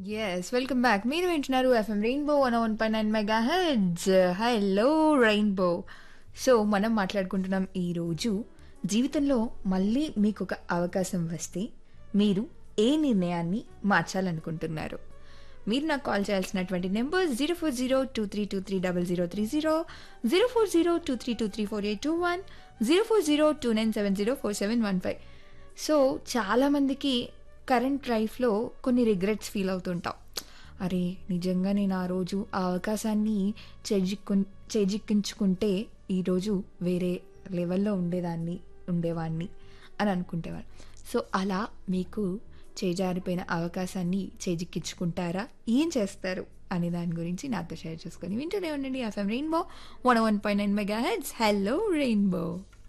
Yes welcome back మీరు వింటున్నారు FM rainbow one one పై nine mega heads hello rainbow so మనం మాట్లాడుకుంటున్నాం ఈరోజు జీవితంలో మళ్ళీ మీకు ఒక అవకాశం వస్తే మీరు ఏ నిర్ణయాన్ని మార్చాలనుకుంటున్నారు మీరు నాకు కాల్ చేయాల్సినటువంటి number zero four zero two three two three double zero three zero zero four zero two three two three four eight two one zero four zero two nine seven zero four seven one five so చాలామందికి current లైఫ్లో కొన్ని regrets feel అవుతుంటాం అరే నిజంగా నేను ఆ రోజు ఆ అవకాశాన్ని చేజిక్కు చేజిక్కించుకుంటే ఈరోజు వేరే లెవెల్లో ఉండేదాన్ని ఉండేవాడిని అని అనుకుంటేవారు సో అలా మీకు చేజారిపోయిన అవకాశాన్ని చేజిక్కించుకుంటారా ఏం చేస్తారు అనే దాని గురించి నాతో షేర్ చేసుకొని వింటూనే ఉండండి FM rainbow one one point nine mega heads hello rainbow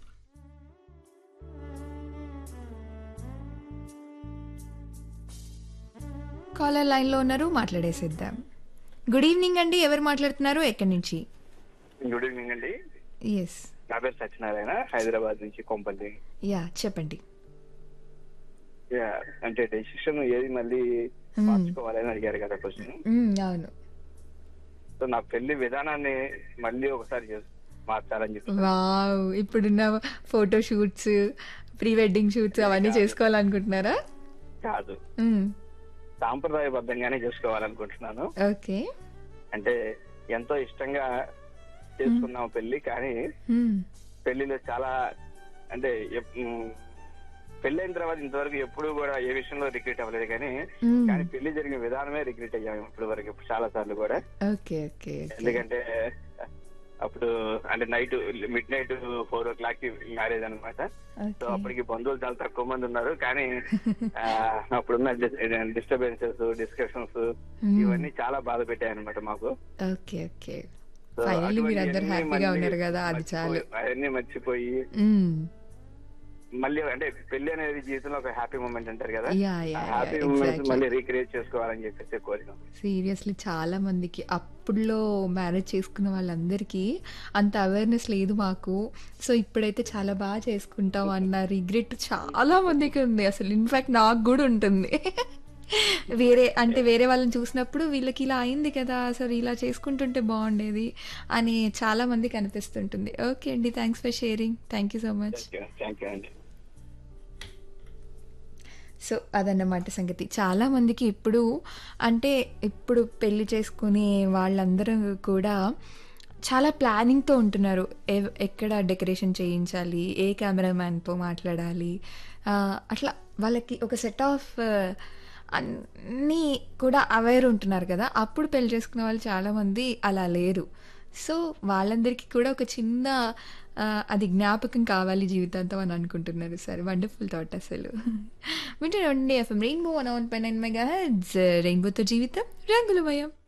caller లైన్లో ఉన్నారు మాట్లాడేసిద్దాం గుడ్ ఈవినింగ్ అండి ఎవరు మాట్లాడుతున్నారు ఎక్కడి నుంచి గుడ్ ఈవినింగ్ అండి ఎస్ నా పేరు సత్యనారాయణ హైదరాబాద్ నుంచి కొంపల్లి యా చెప్పండి యా, అంటే డెసిషన్ ఏది మళ్ళీ Hmm. మార్చుకోవాలని అడిగారు కదా క్వశ్చన్ మ్మ్, అవును సో నా పెళ్లి విధానాన్ని మళ్ళీ ఒకసారి చేస్- మార్చాలని చెప్పి వావ్ ఇప్పుడున్న photo shoots pre wedding shoots అవన్నీ చేసుకోవాలనుకుంటున్నారా కాదు మ్మ్, సాంప్రదాయబద్ధంగానే చేసుకోవాలనుకుంటున్నాను ఓకే అంటే ఎంతో ఇష్టంగా చేసుకున్నాం పెళ్లి కానీ మ్మ్, పెళ్లిలో చాలా అంటే ఎప్- మ్, పెళ్ళైన తర్వాత ఇంతవరకు ఎప్పుడు కూడా ఏ విషయంలో రిగ్రెట్ అవ్వలేదు కానీ మ్మ్. కానీ పెళ్లి జరిగిన విధానమే రిగ్రెట్ అయ్యాము ఇప్పటి వరకు చాలా సార్లు కూడా ఓకే ఓకే ఓకే ఎందుకంటే అప్పుడు అంటే night midnight four o'clock కి మ్యారేజ్ అనమాట సో ఓకే అప్పటికి బంధువులు చాలా తక్కువ మంది ఉన్నారు కానీ ఆ, అప్పుడున్న డిస్టర్బెన్సెస్ డిస్కషన్స్ Hmm. ఇవన్నీ చాలా బాధ పెట్టాయి అనమాట మాకు ఓకే ఓకే So ఫైనల్లీ మీరు అందరు అటువంటివన్నీ హ్యాపీగా మళ్ళీ ఉన్నారు కదా అది చాలు మర్చిపోయి- అవన్నీ మర్చిపోయి మ్మ్. మళ్ళీ అంటే పెళ్లి అనేది జీవితంలో ఒక హ్యాపీ మూమెంట్ అంటారు కదా yeah yeah happy yeah moments exactly మళ్ళీ రీక్రియేట్ చేసుకోవాలని చెప్పేసి కోరిక సీరియస్లీ చాలా మందికి అప్పుడులో మ్యారేజ్ చేసుకున్న వాళ్ళందరికీ అంత అవేర్నెస్ లేదు మాకు సో ఇప్పుడైతే చాలా బాగా చేసుకుంటాం అన్న రిగ్రెట్ చాలా మందికి ఉంది అసలు ఇన్ఫాక్ట్ నాకు కూడా ఉంటుంది వేరే అంటే వేరే వాళ్ళని చూసినప్పుడు వీళ్ళకి ఇలా అయింది కదా అసలు ఇలా చేసుకుంటుంటే బాగుండేది అని చాలా మందికి అనిపిస్తుంటుంది ఓకే అండి thanks for sharing thank you so much thank you అండి సో అదన్నమాట సంగతి చాలా మందికి ఇప్పుడు అంటే ఇప్పుడు పెళ్లి చేసుకునే వాళ్ళందరూ కూడా చాలా ప్లానింగ్తో ఉంటున్నారు ఎవ్- ఎక్కడ డెకరేషన్ చేయించాలి ఏ కెమెరామ్యాన్తో మాట్లాడాలి ఆ, అట్లా వాళ్ళకి ఒక సెట్ ఆఫ్ అన్నీ కూడా అవేర్ ఉంటున్నారు కదా అప్పుడు పెళ్లి చేసుకున్న వాళ్ళు చాలామంది అలా లేరు సో వాళ్ళందరికీ కూడా ఒక చిన్న ఆ, అది జ్ఞాపకం కావాలి జీవితాంతం అని అనుకుంటున్నారు సరే వండర్ఫుల్ థాట్ అసలు వింటే ఎఫ్ఎం రెయిన్బో వన్ వన్ పై నైన్ మెగా రెయిన్బోతో జీవితం రంగులమయం